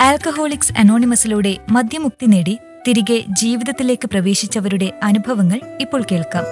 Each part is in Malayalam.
ആൽക്കഹോളിക്സ് അനോണിമസിലൂടെ മദ്യമുക്തി നേടി തിരികെ ജീവിതത്തിലേക്ക് പ്രവേശിച്ചവരുടെ അനുഭവങ്ങൾ ഇപ്പോൾ കേൾക്കാം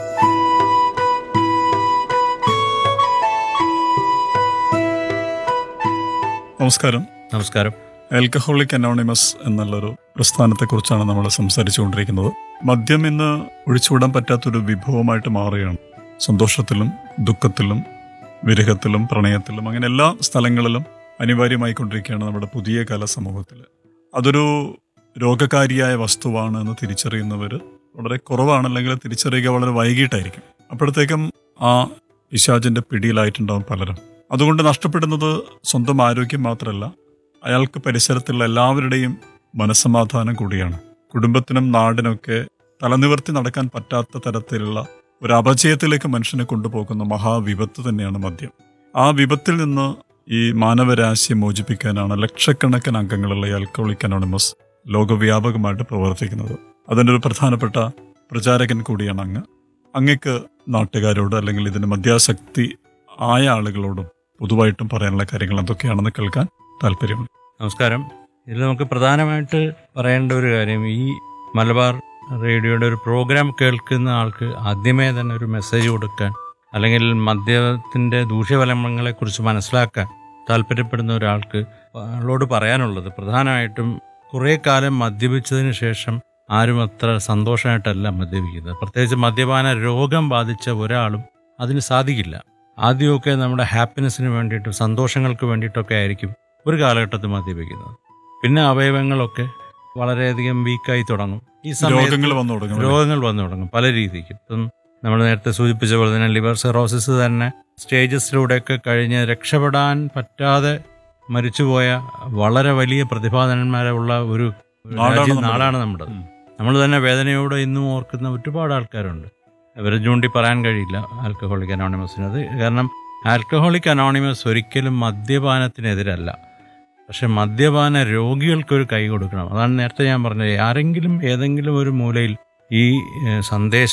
നമസ്കാരം നമസ്കാരം ആൽക്കഹോളിക് അനോണിമസ് എന്നുള്ളൊരു പ്രസ്ഥാനത്തെക്കുറിച്ചാണ് നമ്മൾ സംസാരിച്ചുകൊണ്ടിരിക്കുന്നത് മദ്യം ഇന്ന് ഒഴിച്ചുവിടാൻ പറ്റാത്തൊരു വിഭവമായിട്ട് മാറുകയാണ് സന്തോഷത്തിലും ദുഃഖത്തിലും വിരഹത്തിലും പ്രണയത്തിലും അങ്ങനെ എല്ലാ സ്ഥലങ്ങളിലും അനിവാര്യമായിക്കൊണ്ടിരിക്കുകയാണ് നമ്മുടെ പുതിയ കാല സമൂഹത്തിൽ അതൊരു രോഗകാരിയായ വസ്തുവാണ് എന്ന് തിരിച്ചറിയുന്നവർ വളരെ കുറവാണ് അല്ലെങ്കിൽ തിരിച്ചറിയുക വളരെ വൈകിട്ടായിരിക്കും അപ്പോഴത്തേക്കും ആ പിശാചിന്റെ പിടിയിലായിട്ടുണ്ടാവും പലരും അതുകൊണ്ട് നഷ്ടപ്പെടുന്നത് സ്വന്തം ആരോഗ്യം മാത്രമല്ല അയാൾക്ക് പരിസരത്തുള്ള എല്ലാവരുടെയും മനസ്സമാധാനം കൂടിയാണ് കുടുംബത്തിനും നാടിനൊക്കെ തലനിവർത്തി നടക്കാൻ പറ്റാത്ത തരത്തിലുള്ള ഒരു അപജയത്തിലേക്ക് മനുഷ്യനെ കൊണ്ടുപോകുന്ന മഹാവിപത്ത് തന്നെയാണ് മദ്യം ആ വിപത്തിൽ നിന്ന് ഈ മാനവരാശിയെ മോചിപ്പിക്കാനാണ് ലക്ഷക്കണക്കിന് അംഗങ്ങളുള്ള ഈ ആൽക്കോളിക് അനോണിമസ് ലോകവ്യാപകമായിട്ട് പ്രവർത്തിക്കുന്നത് അതിൻ്റെ ഒരു പ്രധാനപ്പെട്ട പ്രചാരകൻ കൂടിയാണ് അങ്ങ് അങ്ങക്ക് നാട്ടുകാരോട് അല്ലെങ്കിൽ ഇതിന് മദ്യാസക്തി ആയ ആളുകളോടും പൊതുവായിട്ടും പറയാനുള്ള കാര്യങ്ങൾ എന്തൊക്കെയാണെന്ന് കേൾക്കാൻ താല്പര്യമുണ്ട് നമസ്കാരം ഇതിൽ നമുക്ക് പ്രധാനമായിട്ട് പറയേണ്ട ഒരു കാര്യം ഈ മലബാർ റേഡിയോയുടെ ഒരു പ്രോഗ്രാം കേൾക്കുന്ന ആൾക്ക് ആദ്യമേ തന്നെ ഒരു മെസ്സേജ് കൊടുക്കാൻ അല്ലെങ്കിൽ മദ്യത്തിൻ്റെ ദൂഷ്യഫലങ്ങളെക്കുറിച്ച് മനസ്സിലാക്കാൻ താല്പര്യപ്പെടുന്ന ഒരാൾക്ക് ആളോട് പറയാനുള്ളത് പ്രധാനമായിട്ടും കുറേ കാലം മദ്യപിച്ചതിന് ശേഷം ആരും അത്ര സന്തോഷമായിട്ടല്ല മദ്യപിക്കുന്നത് പ്രത്യേകിച്ച് മദ്യപാന രോഗം ബാധിച്ച ഒരാളും അതിന് സാധിക്കില്ല ആദ്യമൊക്കെ നമ്മുടെ ഹാപ്പിനെസ്സിന് വേണ്ടിയിട്ടും സന്തോഷങ്ങൾക്ക് വേണ്ടിയിട്ടൊക്കെ ആയിരിക്കും ഒരു കാലഘട്ടത്തിൽ മദ്യപിക്കുന്നത് പിന്നെ അവയവങ്ങളൊക്കെ വളരെയധികം വീക്കായി തുടങ്ങും ഈ സമയത്ത് രോഗങ്ങൾ വന്നു തുടങ്ങും അല്ലേ? രോഗങ്ങൾ വന്നു തുടങ്ങും പല രീതിക്ക് ഇപ്പം നമ്മൾ നേരത്തെ സൂചിപ്പിച്ച പോലെ തന്നെ ലിവർ സെറോസിസ് തന്നെ സ്റ്റേജസിലൂടെയൊക്കെ കഴിഞ്ഞ് രക്ഷപ്പെടാൻ പറ്റാതെ മരിച്ചുപോയ വളരെ വലിയ പ്രതിഭാധനന്മാരുള്ള ഒരു നാടാണ് രാജ്യം നമ്മുടെ. നാടാണ് നമ്മുടെ ഉം. നമ്മൾ തന്നെ വേദനയോടെ ഇന്നും ഓർക്കുന്ന ഒരുപാട് ആൾക്കാരുണ്ട് അവരെ ചൂണ്ടി പറയാൻ കഴിയില്ല ആൽക്കഹോളിക് അനോണിമസിന് അത് കാരണം ആൽക്കഹോളിക് അനോണിമസ് ഒരിക്കലും മദ്യപാനത്തിനെതിരല്ല പക്ഷെ മദ്യപാന രോഗികൾക്കൊരു കൈ കൊടുക്കണം അതാണ് നേരത്തെ ഞാൻ പറഞ്ഞത് ആരെങ്കിലും ഏതെങ്കിലും ഒരു മൂലയിൽ ഈ ഏഹ്, സന്ദേശം